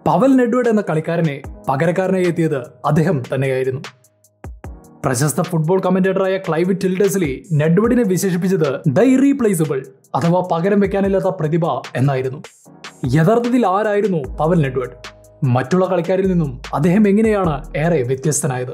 Powell Nedved എന്ന കളിക്കാരനെ പകരക്കാരനായി എത്തിയത് അദ്ദേഹം തന്നെയായിരുന്നു പ്രശസ്ത ഫുട്ബോൾ കമന്റേറ്ററായ ക്ലൈവ് ടിൽഡസ്ലി നെഡ്വേഡിനെ വിശേഷിപ്പിച്ചത് ദ ഇറീപ്ലേസബിൾ അഥവാ പകരം വെക്കാനില്ലാത്ത പ്രതിഭ എന്നായിരുന്നു യഥാർത്ഥത്തിൽ ആരായിരുന്നു പവൽ നെഡ്വേഡ് മറ്റുള്ള കളിക്കാരിൽ നിന്നും അദ്ദേഹം എങ്ങനെയാണ് ഏറെ വ്യത്യസ്തനായത്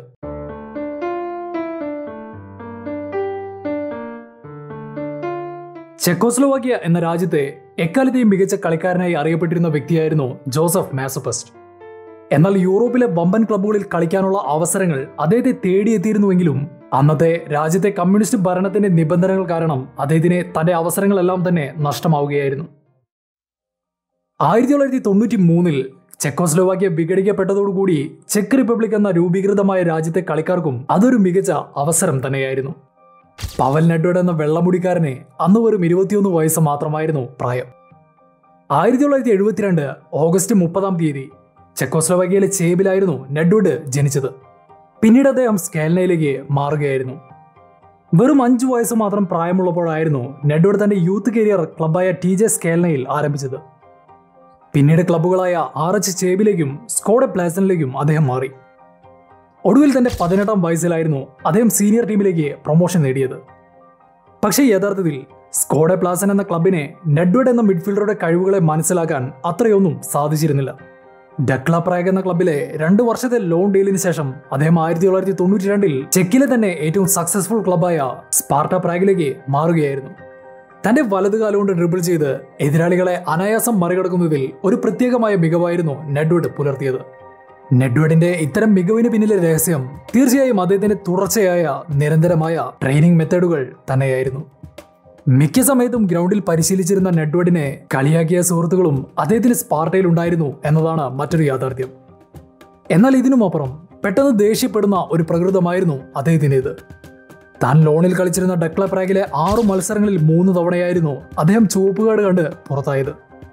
ചെക്കോസ്ലോവാക്യ എന്ന രാജ്യത്തെ എക്കാലത്തെയും മികച്ച കളിക്കാരനായി അറിയപ്പെട്ടിരുന്ന വ്യക്തിയായിരുന്നു ജോസഫ് മാസോഫസ്റ്റ് എന്നാൽ യൂറോപ്പിലെ വമ്പൻ ക്ലബ്ബുകളിൽ കളിക്കാനുള്ള അവസരങ്ങൾ അദ്ദേഹത്തെ തേടിയെത്തിയിരുന്നുവെങ്കിലും അന്നത്തെ രാജ്യത്തെ കമ്മ്യൂണിസ്റ്റ് ഭരണത്തിന്റെ നിബന്ധനകൾ കാരണം അദ്ദേഹത്തിന് തന്റെ അവസരങ്ങളെല്ലാം തന്നെ നഷ്ടമാവുകയായിരുന്നു ആയിരത്തി തൊള്ളായിരത്തി തൊണ്ണൂറ്റി മൂന്നിൽ ചെക്കോസ്ലോവാക്യ വിഘടിക്കപ്പെട്ടതോടുകൂടി ചെക്ക് റിപ്പബ്ലിക് എന്ന രൂപീകൃതമായ രാജ്യത്തെ കളിക്കാർക്കും അതൊരു മികച്ച അവസരം തന്നെയായിരുന്നു പവൽ നെഡ്വേഡ് എന്ന വെള്ളമുടിക്കാരനെ അന്ന് വെറും ഇരുപത്തിയൊന്ന് വയസ്സ് മാത്രമായിരുന്നു പ്രായം ആയിരത്തി തൊള്ളായിരത്തി എഴുപത്തിരണ്ട് ഓഗസ്റ്റ് മുപ്പതാം തീയതി ചെക്കോസ്ലോവാക്യയിലെ ചേബിലായിരുന്നു നെഡ്വേഡ് ജനിച്ചത് പിന്നീട് അദ്ദേഹം സ്കേൽനയിലേക്ക് മാറുകയായിരുന്നു വെറും അഞ്ചു വയസ്സ് മാത്രം പ്രായമുള്ളപ്പോഴായിരുന്നു നെഡ്വേഡ് തന്റെ യൂത്ത് കരിയർ ക്ലബായ ടി ജെ സ്കേൽനയിൽ ആരംഭിച്ചത് പിന്നീട് ക്ലബ്ബുകളായ ആർ എച്ച് ചേബിലേക്കും സ്കോഡ പ്ലാസനിലേക്കും അദ്ദേഹം മാറി ഒടുവിൽ തന്റെ പതിനെട്ടാം വയസ്സിലായിരുന്നു അദ്ദേഹം സീനിയർ ടീമിലേക്ക് പ്രൊമോഷൻ നേടിയത് പക്ഷേ യഥാർത്ഥത്തിൽ സ്കോഡ പ്ലാസൻ എന്ന ക്ലബിനെ നെഡ്വേഡ് എന്ന മിഡ്ഫീൽഡറുടെ കഴിവുകളെ മനസ്സിലാക്കാൻ അത്രയൊന്നും സാധിച്ചിരുന്നില്ല ഡക്ല പ്രാഗ് എന്ന ക്ലബിലെ രണ്ട് വർഷത്തെ ലോൺ ഡീലിന് ശേഷം അദ്ദേഹം ആയിരത്തി തൊള്ളായിരത്തി തൊണ്ണൂറ്റി രണ്ടിൽ ചെക്കിലെ തന്നെ ഏറ്റവും സക്സസ്ഫുൾ ക്ലബായ സ്പാർട്ട പ്രാഗിലേക്ക് മാറുകയായിരുന്നു തന്റെ വലതുകാലം കൊണ്ട് ഡ്രിബിൾ ചെയ്ത് എതിരാളികളെ അനായാസം മറികടക്കുന്നതിൽ ഒരു പ്രത്യേകമായ മികവായിരുന്നു നെഡ്വേഡ് പുലർത്തിയത് നെഡ്വേഡിന്റെ ഇത്തരം മികവിന് പിന്നിലെ രഹസ്യം തീർച്ചയായും അദ്ദേഹത്തിന്റെ തുടർച്ചയായ നിരന്തരമായ ട്രെയിനിങ് മെത്തേഡുകൾ തന്നെയായിരുന്നു മിക്ക സമയത്തും ഗ്രൗണ്ടിൽ പരിശീലിച്ചിരുന്ന നെഡ്വേഡിനെ കളിയാക്കിയ സുഹൃത്തുക്കളും അദ്ദേഹത്തിന് സ്പാർട്ടയിൽ ഉണ്ടായിരുന്നു എന്നതാണ് മറ്റൊരു യാഥാർത്ഥ്യം എന്നാൽ ഇതിനുമപ്പുറം പെട്ടെന്ന് ദേഷ്യപ്പെടുന്ന ഒരു പ്രകൃതമായിരുന്നു അദ്ദേഹത്തിൻ്റെത് താൻ ലോണിൽ കളിച്ചിരുന്ന ഡക്ല പ്രാഗിലെ ആറു മത്സരങ്ങളിൽ മൂന്ന് തവണയായിരുന്നു അദ്ദേഹം ചുവപ്പുകാട് കണ്ട് പുറത്തായത്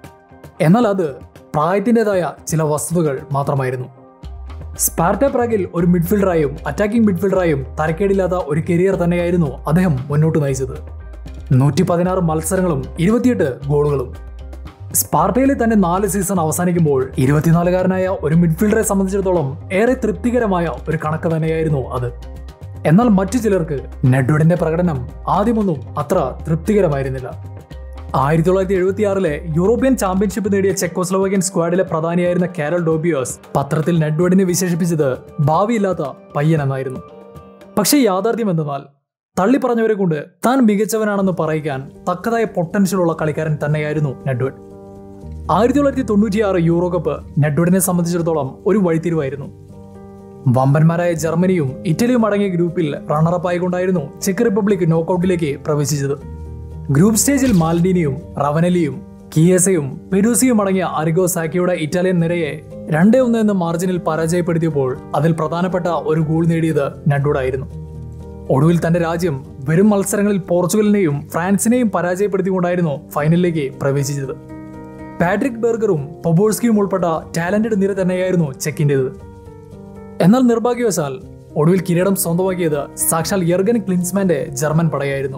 എന്നാൽ അത് പ്രായത്തിൻ്റെതായ ചില വസ്തുതകൾ മാത്രമായിരുന്നു സ്പാർട്ട പ്രാഗിൽ ഒരു മിഡ്ഫീൽഡറായും അറ്റാക്കിംഗ് മിഡ്ഫീൽഡറായും തരക്കേടില്ലാത്ത ഒരു കരിയർ തന്നെയായിരുന്നു അദ്ദേഹം മുന്നോട്ട് നയിച്ചത് നൂറ്റി പതിനാറ് മത്സരങ്ങളും ഇരുപത്തിയെട്ട് ഗോളുകളും സ്പാർട്ടയിലെ തന്റെ നാല് സീസൺ അവസാനിക്കുമ്പോൾ ഇരുപത്തിനാലുകാരനായ ഒരു മിഡ്ഫീൽഡറെ സംബന്ധിച്ചിടത്തോളം ഏറെ തൃപ്തികരമായ ഒരു കണക്ക് തന്നെയായിരുന്നു അത് എന്നാൽ മറ്റു ചിലർക്ക് നെഡ്വേഡിന്റെ പ്രകടനം ആദ്യമൊന്നും അത്ര തൃപ്തികരമായിരുന്നില്ല ആയിരത്തി തൊള്ളായിരത്തി എഴുപത്തിയാറിലെ യൂറോപ്യൻ ചാമ്പ്യൻഷിപ്പ് നേടിയ ചെക്കോസ്ലോവാക്യൻ സ്ക്വാഡിലെ പ്രധാനിയായിരുന്ന കാരൽ ഡോബിയോസ് പത്രത്തിൽ നെഡ്വേഡിനെ വിശേഷിപ്പിച്ചത് ഭാവിയില്ലാത്ത പയ്യൻ എന്നായിരുന്നു പക്ഷേ യാഥാർത്ഥ്യം എന്തെന്നാൽ തള്ളി പറഞ്ഞവരെ കൊണ്ട് താൻ മികച്ചവനാണെന്ന് പറയിക്കാൻ തക്കതായ പൊട്ടൻഷ്യലുള്ള കളിക്കാരൻ തന്നെയായിരുന്നു നെഡ്വേഡ് ആയിരത്തി തൊള്ളായിരത്തി തൊണ്ണൂറ്റിയാറ് യൂറോ കപ്പ് നെഡ്വേഡിനെ സംബന്ധിച്ചിടത്തോളം ഒരു വഴിത്തിരിവായിരുന്നു വമ്പന്മാരായ ജർമ്മനിയും ഇറ്റലിയും അടങ്ങിയ ഗ്രൂപ്പിൽ റണ്ണറപ്പ് ആയിക്കൊണ്ടായിരുന്നു ചെക്ക് റിപ്പബ്ലിക് നോക്കൌട്ടിലേക്ക് പ്രവേശിച്ചത് ഗ്രൂപ്പ് സ്റ്റേജിൽ മാൽഡീനിയും റവനലിയും കിയസയും പെരൂസിയും അടങ്ങിയ അരിഗോ സാക്കിയുടെ ഇറ്റാലിയൻ നിരയെ രണ്ടേ ഒന്ന് എന്ന മാർജിനിൽ പരാജയപ്പെടുത്തിയപ്പോൾ അതിൽ പ്രധാനപ്പെട്ട ഒരു ഗോൾ നേടിയത് നഡ്ഡോടായിരുന്നു ഒടുവിൽ തന്റെ രാജ്യം വരും മത്സരങ്ങളിൽ പോർച്ചുഗലിനെയും ഫ്രാൻസിനെയും പരാജയപ്പെടുത്തിക്കൊണ്ടായിരുന്നു ഫൈനലിലേക്ക് പ്രവേശിച്ചത് പാട്രിക് ബെർഗറും പൊബോൾസ്കിയും ഉൾപ്പെട്ട ടാലന്റഡ് നിര തന്നെയായിരുന്നു ചെക്കിൻ്റെത് എന്നാൽ നിർഭാഗ്യവശാൽ ഒടുവിൽ കിരീടം സ്വന്തമാക്കിയത് സാക്ഷാൽ യർഗൻ ക്ലിൻസ്മാന്റെ ജർമ്മൻ പടയായിരുന്നു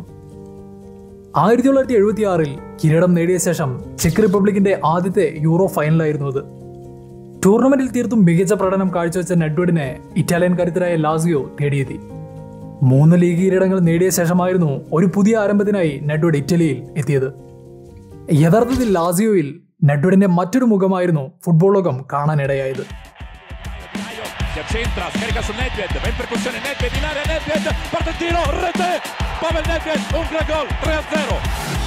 ആയിരത്തി തൊള്ളായിരത്തി എഴുപത്തി ആറിൽ കിരീടം നേടിയ ശേഷം ചെക്ക് റിപ്പബ്ലിക്കിന്റെ ആദ്യത്തെ യൂറോ ഫൈനലായിരുന്നു അത് ടൂർണമെന്റിൽ തീർത്തും മികച്ച പ്രകടനം കാഴ്ചവെച്ച നെഡ്വേഡിനെ ഇറ്റാലിയൻ കരുത്തരായ ലാസിയോ തേടിയെത്തി മൂന്ന് ലീഗ് കിരീടങ്ങൾ നേടിയ ശേഷമായിരുന്നു ഒരു പുതിയ ആരംഭത്തിനായി നെഡ്വേഡ് ഇറ്റലിയിൽ എത്തിയത് യഥാർത്ഥത്തിൽ ലാസിയോയിൽ നെഡ്വേഡിന്റെ മറ്റൊരു മുഖമായിരുന്നു ഫുട്ബോൾ ലോകം കാണാനിടയായത് Si accentra, scarica su Nedved, va in percussione Nedved in area Nedved, parte il tiro, rete, Pavel Nedved, un gran gol, 3-0.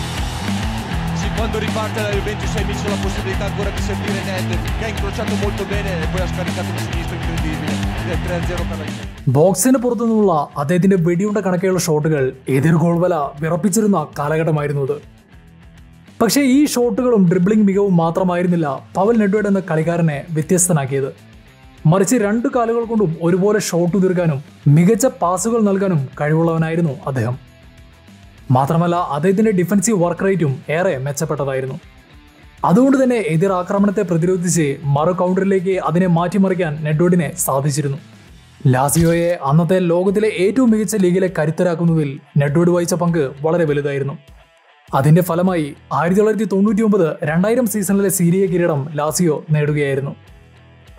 Sì, quando riparte la Juventus hai visto la possibilità ancora di servire Nedved che ha incrociato molto bene e poi ha scaricato di sinistra incredibile ed è 3-0 per la Juventus. ബോക്സിന് പുറത്തുനിന്നുള്ള അദ്ദേഹത്തിന്റെ വെടിയുണ്ട കണക്കെയുള്ള ഷോട്ടുകൾ എതിർ ഗോൾവല വിറപ്പിച്ചിരുന്ന കാലഘട്ടമായിരുന്നു അത് പക്ഷേ ഈ ഷോട്ടുകളും dribbling മികവും മാത്രമായിരുന്നില്ല പവൽ നെഡ്വേഡ് എന്ന കളിക്കാരനെ വ്യത്യസ്തനാക്കിയത് മറിച്ച് രണ്ടു കാലുകൾ കൊണ്ടും ഒരുപോലെ ഷോട്ട് തീർക്കാനും മികച്ച പാസുകൾ നൽകാനും കഴിവുള്ളവനായിരുന്നു അദ്ദേഹം മാത്രമല്ല അദ്ദേഹത്തിന്റെ ഡിഫൻസീവ് വർക്ക് റേറ്റും ഏറെ മെച്ചപ്പെട്ടതായിരുന്നു അതുകൊണ്ട് തന്നെ എതിർ ആക്രമണത്തെ പ്രതിരോധിച്ച് മറു കൗണ്ടറിലേക്ക് അതിനെ മാറ്റിമറിക്കാൻ നെഡ്വേഡിനെ സാധിച്ചിരുന്നു ലാസിയോയെ അന്നത്തെ ലോകത്തിലെ ഏറ്റവും മികച്ച ലീഗിലെ കരുത്തരാക്കുന്നതിൽ നെഡ്വേഡ് വഹിച്ച പങ്ക് വളരെ വലുതായിരുന്നു അതിന്റെ ഫലമായി ആയിരത്തി തൊള്ളായിരത്തി തൊണ്ണൂറ്റി ഒമ്പത് രണ്ടായിരം സീസണിലെ സീരിയ കിരീടം ലാസിയോ നേടുകയായിരുന്നു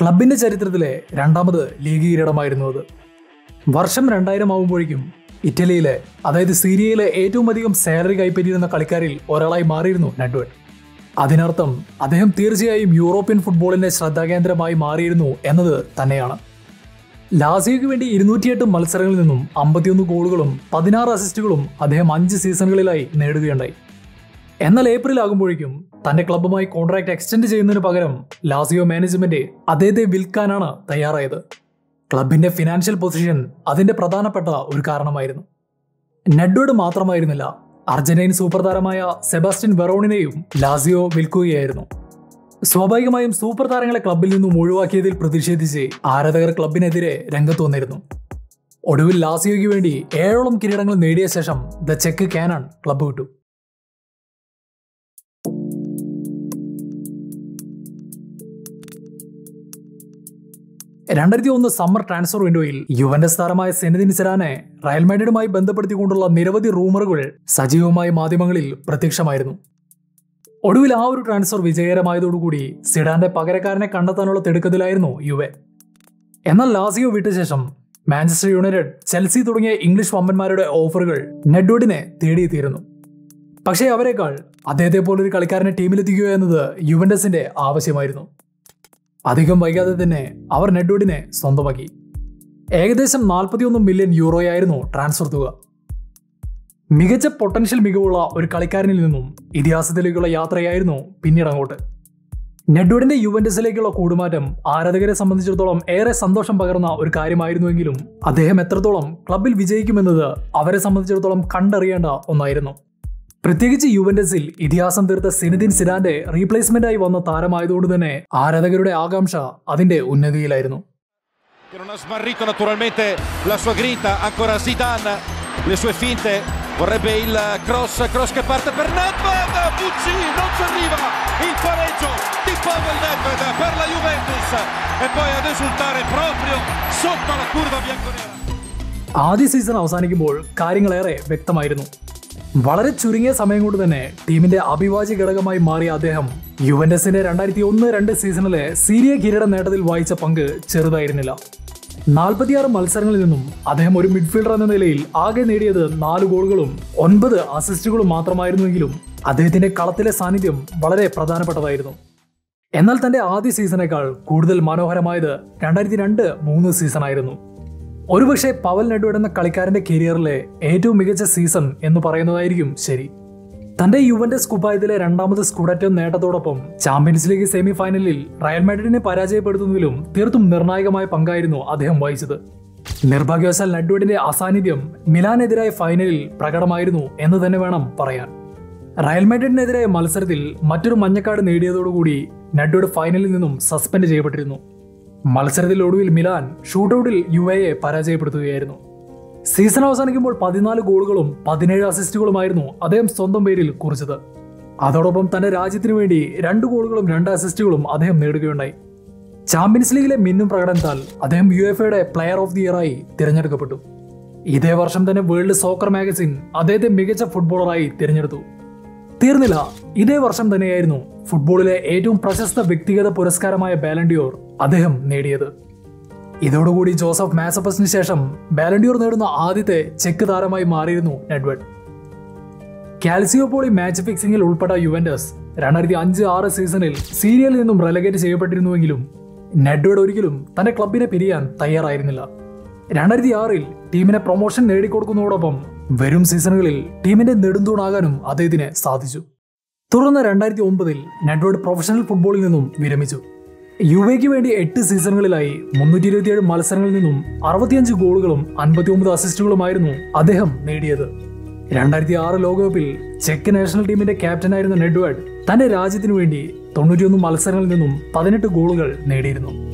ക്ലബിന്റെ ചരിത്രത്തിലെ രണ്ടാമത് ലീഗ് കിരീടമായിരുന്നു അത് വർഷം രണ്ടായിരം ആകുമ്പോഴേക്കും ഇറ്റലിയിലെ അതായത് സീരിയയിലെ ഏറ്റവും അധികം സാലറി കൈപ്പറ്റിയിരുന്ന കളിക്കാരിൽ ഒരാളായി മാറിയിരുന്നു നെഡ്വേഡ് അതിനർത്ഥം അദ്ദേഹം തീർച്ചയായും യൂറോപ്യൻ ഫുട്ബോളിന്റെ ശ്രദ്ധാകേന്ദ്രമായി മാറിയിരുന്നു എന്നത് തന്നെയാണ് ലാസിയോയ്ക്ക് വേണ്ടി ഇരുന്നൂറ്റിയെട്ട് മത്സരങ്ങളിൽ നിന്നും അമ്പത്തിയൊന്ന് ഗോളുകളും പതിനാറ് അസിസ്റ്റുകളും അദ്ദേഹം അഞ്ച് സീസണുകളിലായി നേടുകയുണ്ടായി എന്നാൽ ഏപ്രിൽ ആകുമ്പോഴേക്കും തന്റെ ക്ലബ്ബുമായി കോൺട്രാക്ട് എക്സ്റ്റെൻഡ് ചെയ്യുന്നതിന് പകരം ലാസിയോ മാനേജ്മെന്റ് അദ്ദേഹത്തെ വിൽക്കാനാണ് തയ്യാറായത് ക്ലബിന്റെ ഫിനാൻഷ്യൽ പൊസിഷൻ അതിന്റെ പ്രധാനപ്പെട്ട ഒരു കാരണമായിരുന്നു നെഡ്വേഡ് മാത്രമായിരുന്നില്ല അർജന്റീൻ സൂപ്പർ താരമായ സെബാസ്റ്റ്യൻ വെറോണിനെയും ലാസിയോ വിൽക്കുകയായിരുന്നു സ്വാഭാവികമായും സൂപ്പർ താരങ്ങളെ ക്ലബിൽ നിന്നും ഒഴിവാക്കിയതിൽ പ്രതിഷേധിച്ച് ആരാധകർ ക്ലബിനെതിരെ രംഗത്ത് വന്നിരുന്നു ഒടുവിൽ ലാസിയോയ്ക്ക് വേണ്ടി ഏഴോളം കിരീടങ്ങൾ നേടിയ ശേഷം ദ ചെക്ക് കാനാൻ ക്ലബ്ബ് വിട്ടു രണ്ടായിരത്തി ഒന്ന് സമ്മർ ട്രാൻസ്ഫർ വിൻഡോയിൽ യുവന്റസ് താരമായ സെനദിൻ സിരാനെ റയൽ മാഡ്രിഡുമായി ബന്ധപ്പെടുത്തിക്കൊണ്ടുള്ള നിരവധി റൂമറുകൾ സജീവമായ മാധ്യമങ്ങളിൽ പ്രത്യക്ഷമായിരുന്നു ഒടുവിൽ ആ ഒരു ട്രാൻസ്ഫർ വിജയകരമായതോടുകൂടി സിഡാന്റെ പകരക്കാരനെ കണ്ടെത്താനുള്ള തിടുക്കത്തിലായിരുന്നു യുവെ എന്നാൽ ലാസിയോ വിട്ട ശേഷം മാഞ്ചസ്റ്റർ യുണൈറ്റഡ് ചെൽസി തുടങ്ങിയ ഇംഗ്ലീഷ് വമ്പന്മാരുടെ ഓഫറുകൾ നെഡ്വേഡിനെ തേടിയെത്തിയിരുന്നു പക്ഷേ അവരെക്കാൾ അദ്ദേഹത്തെ പോലൊരു കളിക്കാരനെ ടീമിലെത്തിക്കുക എന്നത് യുവന്റസിന്റെ ആവശ്യമായിരുന്നു അധികം വൈകാതെ തന്നെ അവർ നെഡ്വേഡിനെ സ്വന്തമാക്കി ഏകദേശം നാൽപ്പത്തിയൊന്ന് മില്യൺ യൂറോയായിരുന്നു ട്രാൻസ്ഫർ തുക മികച്ച പൊട്ടൻഷ്യൽ മികവുള്ള ഒരു കളിക്കാരനിൽ നിന്നും ഇതിഹാസത്തിലേക്കുള്ള യാത്രയായിരുന്നു പിന്നീട് അങ്ങോട്ട് നെഡ്വേഡിന്റെ യുവന്റസിലേക്കുള്ള കൂടുമാറ്റം ആരാധകരെ സംബന്ധിച്ചിടത്തോളം ഏറെ സന്തോഷം പകർന്ന ഒരു കാര്യമായിരുന്നുവെങ്കിലും അദ്ദേഹം എത്രത്തോളം ക്ലബിൽ വിജയിക്കുമെന്നത് അവരെ സംബന്ധിച്ചിടത്തോളം കണ്ടറിയേണ്ട ഒന്നായിരുന്നു പ്രത്യേകിച്ച് യുവന്റസിൽ ഇതിഹാസം തീർത്ത സിനദിൻ സിരാന്റെ റീപ്ലേസ്മെന്റായി വന്ന താരമായതുകൊണ്ട് തന്നെ ആരാധകരുടെ ആകാംക്ഷ അതിന്റെ ഉന്നതിയിലായിരുന്നു che non ha smarrito naturalmente la sua grinta, ancora Zidane, le sue finte, vorrebbe il cross, cross che parte per Nedved, Pucci, non ci arriva, il pareggio di Pavel Nedved per la Juventus e poi ad esultare proprio sotto la curva bianconera. ആദ്യ season അവസാനിക്കുമ്പോൾ കാര്യങ്ങളേറെ വ്യക്തമായിരുന്നു വളരെ ചുരുങ്ങിയ സമയം കൊണ്ട് തന്നെ ടീമിന്റെ അഭിവാജ്യ ഘടകമായി മാറിയ അദ്ദേഹം യുവന്റസിന്റെ രണ്ടായിരത്തി ഒന്ന് രണ്ട് സീസണിലെ സീരിയ കിരീട നേട്ടത്തിൽ വഹിച്ച പങ്ക് ചെറുതായിരുന്നില്ല നാൽപ്പത്തിയാറ് മത്സരങ്ങളിൽ നിന്നും അദ്ദേഹം ഒരു മിഡ്ഫീൽഡർ എന്ന നിലയിൽ ആകെ നേടിയത് നാല് ഗോളുകളും ഒൻപത് അസിസ്റ്റുകളും മാത്രമായിരുന്നുവെങ്കിലും അദ്ദേഹത്തിന്റെ കളത്തിലെ സാന്നിധ്യം വളരെ പ്രധാനപ്പെട്ടതായിരുന്നു എന്നാൽ തന്റെ ആദ്യ സീസണേക്കാൾ കൂടുതൽ മനോഹരമായത് രണ്ടായിരത്തി രണ്ട് മൂന്ന് സീസണായിരുന്നു ഒരുപക്ഷെ പവൽ നെഡ്വേഡ് എന്ന കളിക്കാരന്റെ കരിയറിലെ ഏറ്റവും മികച്ച സീസൺ എന്ന് പറയുന്നതായിരിക്കും ശരി തന്റെ യുവന്റസ് കുപ്പായത്തിലെ രണ്ടാമത് സ്കുഡറ്റോ നേട്ടത്തോടൊപ്പം ചാമ്പ്യൻസ് ലീഗ് സെമി ഫൈനലിൽ റയൽ മാഡ്രിഡിനെ പരാജയപ്പെടുത്തുന്നതിലും തീർത്തും നിർണായകമായ പങ്കായിരുന്നു അദ്ദേഹം വഹിച്ചത് നിർഭാഗ്യവശാൽ നെഡ്വേഡിന്റെ അസാന്നിധ്യം മിലാനെതിരായ ഫൈനലിൽ പ്രകടമായിരുന്നു എന്ന് തന്നെ വേണം പറയാൻ റയൽ മാഡ്രിഡിനെതിരായ മത്സരത്തിൽ മറ്റൊരു മഞ്ഞക്കാട് നേടിയതോടുകൂടി നെഡ്വേഡ് ഫൈനലിൽ നിന്നും സസ്പെൻഡ് ചെയ്യപ്പെട്ടിരുന്നു മത്സരത്തിൽ ഒടുവിൽ മിലാൻ ഷൂട്ടൌട്ടിൽ യു എയെ പരാജയപ്പെടുത്തുകയായിരുന്നു സീസൺ അവസാനിക്കുമ്പോൾ പതിനാല് ഗോളുകളും പതിനേഴ് അസിസ്റ്റുകളുമായിരുന്നു അദ്ദേഹം സ്വന്തം പേരിൽ കുറിച്ചത് അതോടൊപ്പം തന്റെ രാജ്യത്തിനു വേണ്ടി രണ്ട് ഗോളുകളും രണ്ട് അസിസ്റ്റുകളും അദ്ദേഹം നേടുകയുണ്ടായി ചാമ്പ്യൻസ് ലീഗിലെ മിന്നും പ്രകടനത്താൽ അദ്ദേഹം യു എഫ് എയുടെ പ്ലെയർ ഓഫ് ദി ഇയറായി തിരഞ്ഞെടുക്കപ്പെട്ടു ഇതേ വർഷം തന്നെ വേൾഡ് സോക്കർ മാഗസിൻ അദ്ദേഹത്തെ മികച്ച ഫുട്ബോളറായി തിരഞ്ഞെടുത്തു തീർന്നില്ല ഇതേ വർഷം തന്നെയായിരുന്നു ഫുട്ബോളിലെ ഏറ്റവും പ്രശസ്ത വ്യക്തിഗത പുരസ്കാരമായ ബാലൻഡിയോർ അദ്ദേഹം നേടിയത് ഇതോടുകൂടി ജോസഫ് മാസപ്പസിന് ശേഷം ബാലൻഡിയോർ നേടുന്ന ആദ്യത്തെ ചെക്ക് താരമായി മാറിയിരുന്നു നെഡ്വേഡ് കാൽസിയോപോളി മാച്ച് ഫിക്സിംഗിൽ ഉൾപ്പെട്ട യുവന്റസ് രണ്ടായിരത്തി അഞ്ച് ആറ് സീസണിൽ സീരിയയിൽ നിന്നും റെലഗേറ്റ് ചെയ്യപ്പെട്ടിരുന്നുവെങ്കിലും നെഡ്വേഡ് ഒരിക്കലും തന്റെ ക്ലബിനെ പിരിയാൻ തയ്യാറായിരുന്നില്ല രണ്ടായിരത്തി ആറിൽ ടീമിനെ പ്രൊമോഷൻ നേടിക്കൊടുക്കുന്നതോടൊപ്പം വരും സീസണുകളിൽ ടീമിന്റെ നെടുന്തൂണാകാനും അദ്ദേഹത്തിന് സാധിച്ചു തുടർന്ന് രണ്ടായിരത്തി ഒമ്പതിൽ നെഡ്വേഡ് പ്രൊഫഷണൽ ഫുട്ബോളിൽ നിന്നും വിരമിച്ചു യു എക്ക് വേണ്ടി എട്ട് സീസണുകളിലായി മുന്നൂറ്റി ഇരുപത്തിയേഴ് മത്സരങ്ങളിൽ നിന്നും അറുപത്തിയഞ്ച് ഗോളുകളും അൻപത്തിയൊമ്പത് അസിസ്റ്റുകളുമായിരുന്നു അദ്ദേഹം നേടിയത് രണ്ടായിരത്തി ആറ് ലോകകപ്പിൽ ചെക്ക് നാഷണൽ ടീമിന്റെ ക്യാപ്റ്റനായിരുന്ന നെഡ്വേഡ് തന്റെ രാജ്യത്തിനു വേണ്ടി തൊണ്ണൂറ്റിയൊന്ന് മത്സരങ്ങളിൽ നിന്നും പതിനെട്ട് ഗോളുകൾ നേടിയിരുന്നു